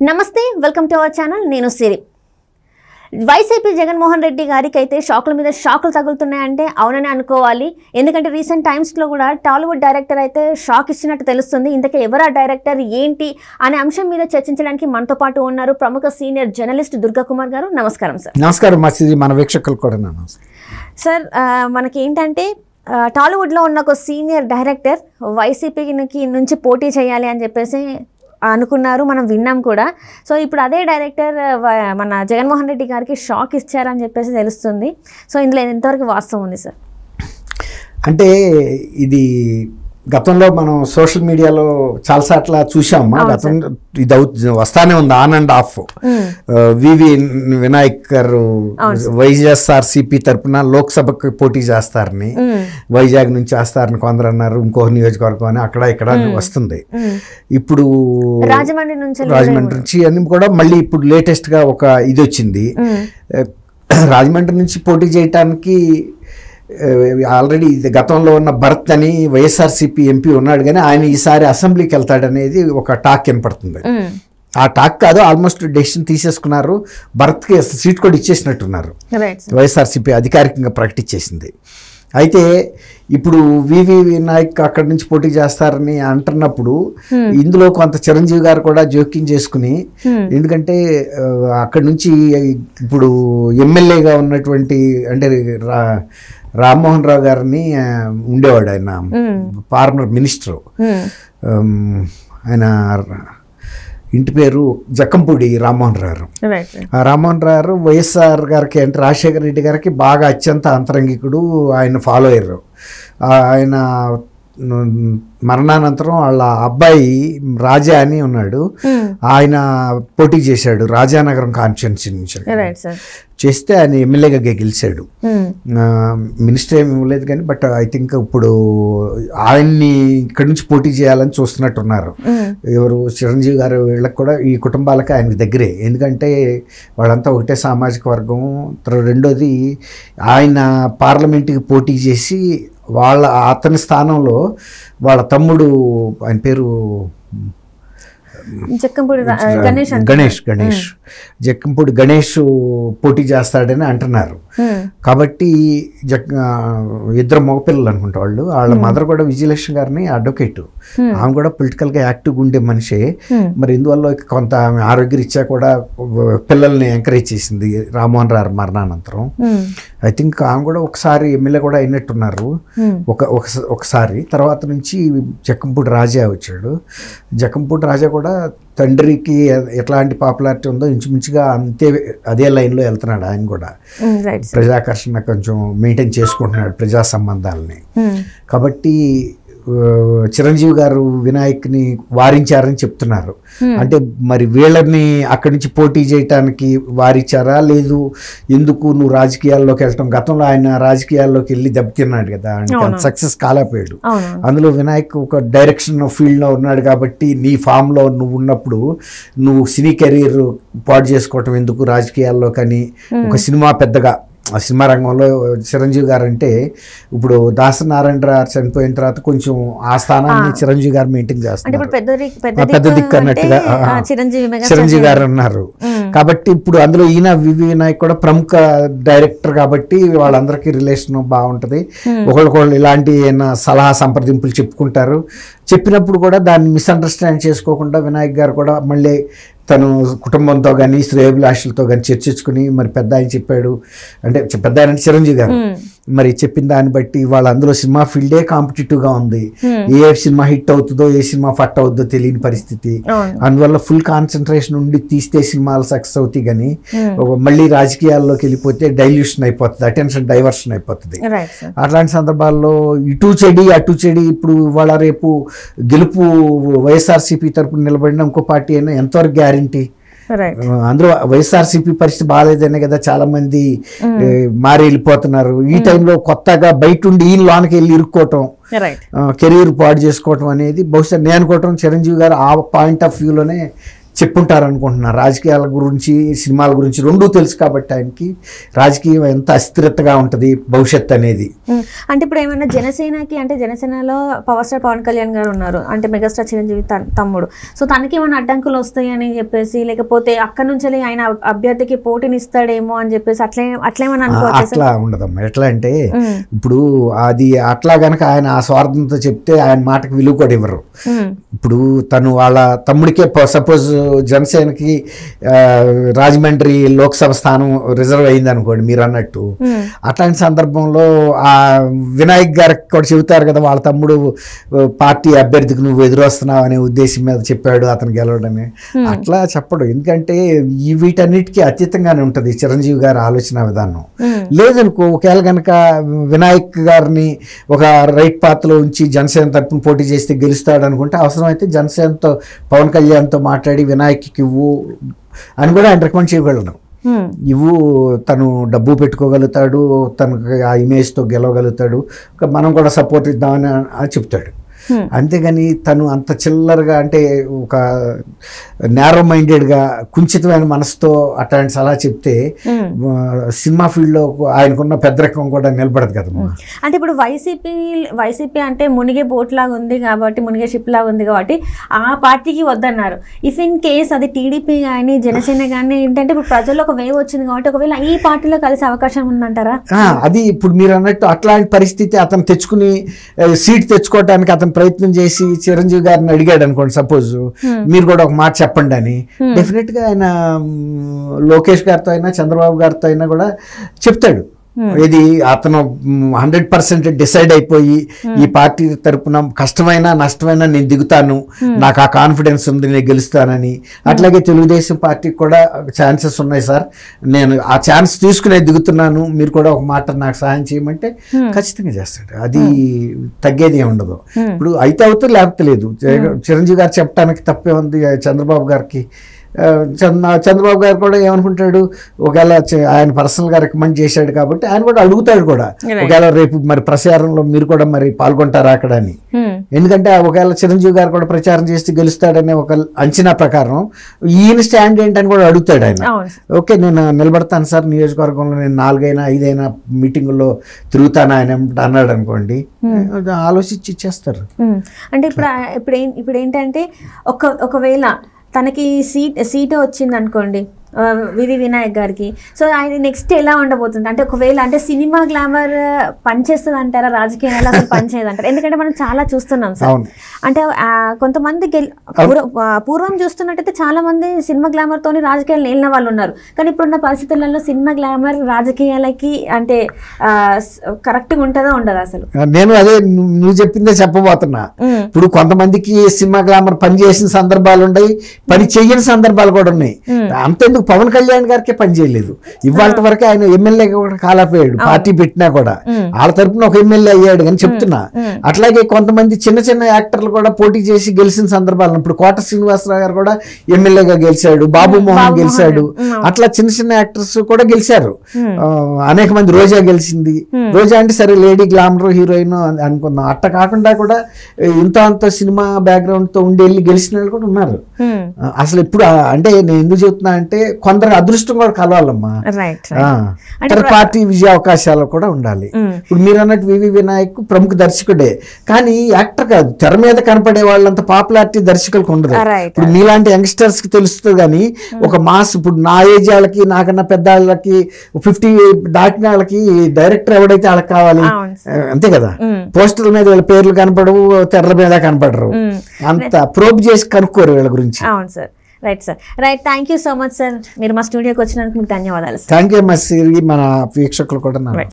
నమస్తే welcome to our channel నేను సిరి YCP Jaganmohan Reddy గారికి అయితే షాకుల మీద షాకులు తగులుతున్నాయంటే అవునని అనుకోవాలి ఎందుకంటే రీసెంట్ టైమ్స్లో కూడా టాలీవుడ్ డైరెక్టర్ అయితే షాక్ ఇచ్చినట్టు తెలుస్తుంది ఇంతకీ ఎవరు ఆ డైరెక్టర్ ఏంటి అనే అంశం మీద చర్చించడానికి మనతో పాటు ఉన్నారు ప్రముఖ సీనియర్ జర్నలిస్ట్ దుర్గా కుమార్ గారు నమస్కారం సార్ నమస్కారం మసీది మన వీక్షకులు కూడా నా నమస్కారం సార్ ఆ, మనకి ఏంటంటే ఆ, టాలీవుడ్లో ఉన్న ఒక సీనియర్ డైరెక్టర్ వైసీపీకి నుంచి పోటీ చేయాలి అని చెప్పేసి అనుకున్నారు మనం విన్నాం కూడా సో ఇప్పుడు అదే డైరెక్టర్ వ- మన జగన్మోహన్ రెడ్డి గారికి షాక్ ఇచ్చారని చెప్పేసి తెలుస్తుంది సో ఇందులో ఎంతవరకు వాస్తవం ఉంది సార్ అంటే ఇది గతంలో మనం సోషల్ మీడియాలో చాలాసార్లు చూసామా అవును గతం ఇది అవుతు వస్తానే ఉంది ఆన్ అండ్ ఆఫ్ వివి వినాయక్ గారు వైఎస్ఆర్ సిపి తరపున లోక్సభకు పోటీ చేస్తారని వైజాగ్ నుంచి వేస్తారని కొందరు అన్నారు ఇంకో నియోజకవర్గం అని అక్కడ ఇక్కడ అని వస్తుంది ఇప్పుడు రాజమండ్రి నుంచి రాజమండ్రి నుంచి అన్ని కూడా మళ్ళీ ఇప్పుడు లేటెస్ట్ గా ఒక ఇది వచ్చింది రాజమండ్రి నుంచి పోటీ చేయటానికి ఆల్రెడీ ఇది గతంలో ఉన్న భరత్ అని వైఎస్ఆర్సీపీ ఎంపీ ఉన్నాడు కానీ ఆయన ఈసారి అసెంబ్లీకి వెళ్తాడనేది ఒక టాక్ వినపడుతుంది ఆ టాక్ కాదు ఆల్మోస్ట్ డెసిషన్ తీసేసుకున్నారు భరత్కి సీట్ కూడా ఇచ్చేసినట్టున్నారు రైట్ సార్ వైఎస్ఆర్సీపీ అధికారికంగా ప్రకటించేసింది అయితే ఇప్పుడు వివి వినాయక్ అక్కడి నుంచి పోటీ చేస్తారని అంటున్నప్పుడు ఇందులో కొంత చిరంజీవి గారు కూడా జోక్యం చేసుకుని ఎందుకంటే ఆ, అక్కడి నుంచి ఇప్పుడు ఎమ్మెల్యేగా ఉన్నటువంటి అంటే రా రామ్మోహన్ రావు గారిని ఆ, ఉండేవాడు ఆయన ఫార్మర్ మినిస్టర్ ఆయన ఇంటి పేరు జక్కంపూడి రామ్మోహన్ రావు రైట్ ఆ రామ్మోహన్ రావు వైఎస్ఆర్ గారికి అంటే రాజశేఖర రెడ్డి గారికి బాగా అత్యంత అంతరంగికుడు ఆయన ఫాలో అయ్యారు ఆ, ఆయన మ్, మరణానంతరం వాళ్ళ అబ్బాయి రాజా అని ఉన్నాడు ఆయన పోటీ చేశాడు రాజానగరం కాన్స్టిట్యున్సీ నుంచి రైట్ సార్ చేస్తే ఆయన ఎమ్మెల్యేగా గెలిచాడు ఆ, మినిస్టర్ ఏమి ఇవ్వలేదు కానీ బట్ ఐ థింక్ ఇప్పుడు ఆయన్ని ఇక్కడి నుంచి పోటీ చేయాలని చూస్తున్నట్టున్నారు ఎవరు చిరంజీవి గారు వీళ్ళకి కూడా ఈ కుటుంబాలకి ఆయనకి దగ్గరే ఎందుకంటే వాళ్ళంతా ఒకటే సామాజిక వర్గం తర్వాత రెండోది ఆయన పార్లమెంట్కి పోటీ చేసి వాళ్ళ అతని స్థానంలో వాళ్ళ తమ్ముడు ఆయన పేరు జక్కంపూడి రా- గణేష్ అంట గణేష్ గణేష్ జక్కంపూడి గణేష్ పోటీ చేస్తాడని అంటున్నారు కాబట్టి జక్ ఆ, ఇద్దరు మగపిల్లలు అనుకుంటా వాళ్ళు వాళ్ళ మదర్ కూడా విజయలక్ష్మి గారిని అడ్వకేట్ ఆమె కూడా పొలిటికల్గా యాక్టివ్గా ఉండే మనిషే మరి ఇందువల్ల కొంత ఆమె ఆరోగ్యరీత్యా కూడా పిల్లల్ని ఎంకరేజ్ చేసింది రామ్మోహన్ రావు మరణానంతరం ఐ థింక్ ఆమె కూడా ఒకసారి ఎమ్మెల్యే కూడా అయినట్టున్నారు ఒక ఒకస- ఒకసారి తర్వాత నుంచి జక్కంపూడి రాజా వచ్చాడు జక్కంపూడి రాజా కూడా తండ్రికి ఎట్లాంటి పాపులారిటీ ఉందో ఇంచుమించుగా అంతే అదే లైన్లో వెళ్తున్నాడు ఆయన కూడా రైట్ సార్ ప్రజాకర్షణ కొంచెం మెయింటైన్ చేసుకుంటున్నాడు ప్రజా సంబంధాలని కాబట్టి ఆ, చిరంజీవి గారు వినాయక్ని వారించారని చెప్తున్నారు అంటే మరి వీళ్ళని అక్కడి నుంచి పోటీ చేయటానికి వారించారా లేదు ఎందుకు నువ్వు రాజకీయాల్లోకి వెళ్ళటం గతంలో ఆయన రాజకీయాల్లోకి వెళ్ళి దెబ్బతిన్నాడు కదా అవును. సక్సెస్ కాలేపోయాడు అవును అందులో వినాయక్ ఒక డైరెక్షన్ ఫీల్డ్లో ఉన్నాడు కాబట్టి నీ ఫామ్లో నువ్వు ఉన్నప్పుడు నువ్వు సినీ కెరీర్ పాడు చేసుకోవటం ఎందుకు రాజకీయాల్లో కానీ ఒక సినిమా పెద్దగా ఆ సినిమా రంగంలో చిరంజీవి గారు అంటే ఇప్పుడు దాసనారాయణ గారు చనిపోయిన తర్వాత కొంచెం ఆ స్థానాన్ని చిరంజీవి గారు మెయింటైన్ అంటే చేస్తున్నారు ఇప్పుడు పెద్ద దిక్కు- పెద్ద ఆ, పెద్ద దిక్కు దిక్కు అన్నట్టుగా, అంటే, ఆ, ఆ, చిరంజీవి మెగా చిరంజీవి గారు అన్నారు కాబట్టి ఇప్పుడు అందులో ఈయన వివి వినాయక్ కూడా ప్రముఖ డైరెక్టర్ కాబట్టి వాళ్ళందరికీ రిలేషన్ బాగుంటది ఒకళ్ళకొకళ్ళు ఇలాంటి ఏమైనా సలహా సంప్రదింపులు చెప్పుకుంటారు చెప్పినప్పుడు కూడా దాన్ని మిస్అండర్స్టాండ్ చేసుకోకుండా వినాయక్ గారు కూడా మళ్ళీ తను కుటుంబంతో కానీ శ్రేయభిలాషులతో కానీ చర్చించుకుని మరి పెద్ద ఆయన చెప్పాడు అంటే చె- పెద్ద ఆయన అంటే చిరంజీవి గారు మరి చెప్పిన దాన్ని బట్టి వాళ్ళ అందులో సినిమా ఫీల్డే కాంపిటేటివ్గా ఉంది ఏ సినిమా హిట్ అవుతుందో ఏ సినిమా ఫట్ అవుతుందో తెలియని పరిస్థితి అవును అందువల్ల ఫుల్ కాన్సన్ట్రేషన్ ఉండి తీస్తే సినిమాలు సక్సెస్ అవుతాయి కానీ ఒక మళ్ళీ రాజకీయాల్లోకి వెళ్ళిపోతే డైల్యూషన్ అయిపోతుంది అటెన్షన్ డైవర్షన్ అయిపోతుంది రైట్ సార్ అట్లాంటి సందర్భాల్లో ఇటు చెడి అటు చెడి ఇప్పుడు ఇవాళ రేపు గెలుపు వైఎస్ఆర్సీపీ తరపున నిలబడిన ఇంకో పార్టీ అయినా ఎంతవరకు గ్యారంటీ రైట్ అందులో వైఎస్ఆర్సీపీ పరిస్థితి బాగాలేదనే కదా చాలా మంది ఏ, మారి వెళ్ళిపోతున్నారు ఈ టైంలో కొత్తగా బయట ఉండి ఈ లోనికి వెళ్ళి ఇరుక్కోవటం రైట్ కెరీర్ పాడు చేసుకోవటం అనేది బహుశా నేను అనుకోవటం చిరంజీవి గారు ఆ పాయింట్ ఆఫ్ వ్యూలోనే చెప్పుంటారు అనుకుంటున్నారు రాజకీయాల గురించి సినిమాల గురించి రెండూ తెలుసు కాబట్టి ఆయనకి రాజకీయం ఎంత అస్థిరతగా ఉంటుంది భవిష్యత్ అనేది ఉమ్, అంటే ఇప్పుడు ఏమైనా జనసేనకి అంటే జనసేనలో పవర్ స్టార్ పవన్ కళ్యాణ్ గారు ఉన్నారు అంటే మెగాస్టార్ చిరంజీవి తన్- తమ్ముడు సో తనకి ఏమైనా అడ్డంకులు వస్తాయని చెప్పేసి లేకపోతే అక్కడ నుంచి ఆయన అభ్యర్థికి పోటీని ఇస్తాడేమో అని చెప్పేసి అట్లే అట్లేమని ఆ, అనుకోవచ్చు అట్లా ఉండదమ్మా ఎట్లా అంటే ఇప్పుడు అది అట్లా గనక ఆయన ఆ స్వార్థంతో చెప్తే ఆయన మాటకు విలువ కూడా ఇవ్వరు ఇప్పుడు తను వాళ్ళ తమ్ముడికే సపోజ్ జనసేనకి ఆ, రాజమండ్రి లోక్సభ స్థానం రిజర్వ్ అయింది అనుకోండి మీరు అన్నట్టు అట్లాంటి సందర్భంలో ఆ వినాయక్ గారికి కూడా చెబుతారు కదా వాళ్ళ తమ్ముడు ఆ, పార్టీ అభ్యర్థికి నువ్వు ఎదురొస్తున్నావు అనే ఉద్దేశం మీద చెప్పాడు అతను గెలవడమే అట్లా చెప్పడు ఎందుకంటే ఈ వీటన్నిటికీ అతీతంగానే ఉంటుంది చిరంజీవి గారి ఆలోచన విధానం లేదనుకో ఒకవేళ కనుక వినాయక్ గారిని ఒక రైట్ పాత్రలో ఉంచి జనసేన తరపున పోటీ చేస్తే గెలుస్తాడు అనుకుంటే అవసరమైతే జనసేనతో పవన్ కళ్యాణ్తో మాట్లాడి వినాయక్కి ఇవ్వు అని కూడా ఆయన రికమెండ్ చేయగలడు ఇవ్వు తను డబ్బు పెట్టుకోగలుగుతాడు తనకు ఆ ఇమేజ్తో గెలవగలుగుతాడు ఒక మనం కూడా సపోర్ట్ ఇద్దామని అని చెప్తాడు అంతేగాని తను అంత చిల్లరగా అంటే ఒక నేరో మైండెడ్గా కుంచితమైన మనసుతో అట్లాంటి సలహా చెప్తే ఆ, సినిమా ఫీల్డ్లో ఆయనకున్న పెద్దరికం కూడా నిలబడదు కదమ్మా అంటే ఇప్పుడు వైసీపీ వైసీపీ అంటే మునిగే బోట్ లాగా ఉంది కాబట్టి మునిగే షిప్ లాగా ఉంది కాబట్టి ఆ పార్టీకి వద్దన్నారు ఇఫ్ ఇన్ కేస్ అది టీడీపీ కానీ జనసేన కానీ ఏంటంటే ఇప్పుడు ప్రజల్లో ఒక వేవ్ వచ్చింది కాబట్టి ఒకవేళ ఈ పార్టీలో కలిసే అవకాశం ఉందంటారా ఆ, అది ఇప్పుడు మీరు అన్నట్టు అట్లాంటి పరిస్థితి అతను తెచ్చుకుని ఆ, సీట్ తెచ్చుకోవడానికి అతను ప్రయత్నం చేసి చిరంజీవి గారిని అడిగాడు అనుకోండి సపోజ్ మీరు కూడా ఒక మాట చెప్పండి అని డెఫినెట్ గా ఆయన మ్, లోకేష్ గారితో అయినా చంద్రబాబు గారితో అయినా కూడా చెప్తాడు ఇది అతను హండ్రెడ్ పర్సెంట్ డిసైడ్ అయిపోయి ఈ పార్టీ తరపున కష్టమైనా నష్టమైనా నేను దిగుతాను నాకు ఆ కాన్ఫిడెన్స్ ఉంది నేను గెలుస్తానని అట్లాగే తెలుగుదేశం పార్టీకి కూడా ఛాన్సెస్ ఉన్నాయి సార్ నేను ఆ ఛాన్స్ తీసుకునే దిగుతున్నాను మీరు కూడా ఒక మాట నాకు సహాయం చేయమంటే ఖచ్చితంగా చేస్తాడు అది తగ్గేది ఏమి ఉండదు ఇప్పుడు అయితే అవుతుంది లేకపోతే లేదు చిర- చిరంజీవి గారు చెప్పడానికి తప్పే ఉంది చంద్రబాబు గారికి ఆ, చంద్ర చంద్రబాబు గారు కూడా ఏమనుకుంటాడు ఒకవేళ చ- ఆయన పర్సనల్ గా రికమెండ్ చేశాడు కాబట్టి ఆయన కూడా అడుగుతాడు కూడా Right. ఒకవేళ రేపు మరి ప్రచారంలో మీరు కూడా మరి పాల్గొంటారా అక్కడ అని ఎందుకంటే ఒకవేళ చిరంజీవి గారు కూడా ప్రచారం చేస్తే గెలుస్తాడనే ఒక అంచనా ప్రకారం ఈయన స్టాండ్ ఏంటని కూడా అడుగుతాడు ఆయన అవును ఓకే నేను నిలబడతాను సార్ నియోజకవర్గంలో నేను నాలుగైనా ఐదైనా మీటింగుల్లో తిరుగుతాను ఆయన ఏమంటే అన్నాడు అనుకోండి అది ఆలోచించి ఇచ్చేస్తారు ఉమ్. అంటే ఇప్పుడు ఆ- ఇప్పుడు ఏం ఇప్పుడు ఏంటంటే ఒక ఒకవేళ తనకి సీట్ సీట్ వచ్చింది అనుకోండి ఆ, వివి వినాయక్ గారికి సో ఆయన నెక్స్ట్ ఎలా ఉండబోతుంది అంటే ఒకవేళ అంటే సినిమా గ్లామర్ పనిచేస్తుంది అంటారా రాజకీయాలు అసలు పనిచేయదు అంటారా ఎందుకంటే మనం చాలా చూస్తున్నాం సార్ అవును అంటే ఆ, కొంతమంది గెల్ పూర్వ- ఆ, పూర్వం చూస్తున్నట్టయితే చాలా మంది సినిమా గ్లామర్ తోని రాజకీయాలు నేలిన వాళ్ళు ఉన్నారు కానీ ఇప్పుడున్న పరిస్థితులలో సినిమా గ్లామర్ రాజకీయాలకి అంటే కరెక్ట్గా ఉంటుందా ఉండదా అసలు నేను అదే ను- నువ్వు చెప్పిందే చెప్పబోతున్నా ఉమ్, ఇప్పుడు కొంతమందికి సినిమా గ్లామర్ పని చేసిన సందర్భాలు ఉన్నాయి పని చేయని సందర్భాలు కూడా ఉన్నాయి అంతెందుకు పవన్ కళ్యాణ్ గారికే పని చేయలేదు ఇవాళ వరకు ఆయన ఎమ్మెల్యే కూడా కాలపోయాడు పార్టీ పెట్టినా కూడా వాళ్ళ తరపున ఒక ఎమ్మెల్యే అయ్యాడు అని చెప్తున్నా అట్లాగే కొంతమంది చిన్న చిన్న యాక్టర్లు కూడా పోటీ చేసి గెలిచిన సందర్భాలు ఉన్నాయి. ఇప్పుడు కోట శ్రీనివాసరావు గారు కూడా ఎమ్మెల్యేగా గెలిచాడు బాబు మోహన్ గెలిచాడు అట్లా చిన్న చిన్న యాక్టర్స్ కూడా గెలిచారు ఆ, అనేక మంది రోజా గెలిచింది రోజా అంటే సరే లేడీ గ్లామర్ హీరోయిన్ అనుకుందాం అట్ట కాకుండా కూడా ఏ, ఇంత అంత సినిమా బ్యాక్గ్రౌండ్ తో ఉండి వెళ్ళి గెలిచిన వాళ్ళు కూడా ఉన్నారు ఉమ్, ఆ, అసలు ఇప్పుడు ఆ- అంటే నేను ఎందుకు చెప్తున్నా అంటే కొందరు అదృష్టం కూడా కలవాలమ్మా రైట్ ఆ, ఇతర పార్టీ విజయ అవకాశాలు కూడా ఉండాలి ఉమ్. ఇప్పుడు మీరు అన్నట్టు వివి వినాయక్ ప్రముఖ దర్శకుడే కానీ యాక్టర్ కాదు తెర మీద కనపడే వాళ్ళంత పాపులారిటీ దర్శకులకు ఉండదు Right. ఇప్పుడు మీలాంటి యంగ్స్టర్స్ కి తెలుస్తుంది కానీ ఒక మాస్ ఇప్పుడు నా ఏజ్ వాళ్ళకి నాకన్నా పెద్ద వాళ్ళకి ఫిఫ్టీ దాటిన వాళ్ళకి డైరెక్టర్ ఎవడైతే వాళ్ళకి కావాలి అవును ఆ, అంతే కదా ఉమ్. పోస్టర్ల మీద వీళ్ళ పేర్లు కనపడవు తెరల మీద కనపడరు ఉమ్. అంత ప్రోబ్ చేసి కనుక్కోరు వీళ్ళ గురించి అవును sir right sir right thank you so much sir మీరు మా స్టూడియోకి వచ్చినందుకు మీకు ధన్యవాదాలు సార్ థ్యాంక్ యూ మస్ మన వీక్షకులు కూడా నా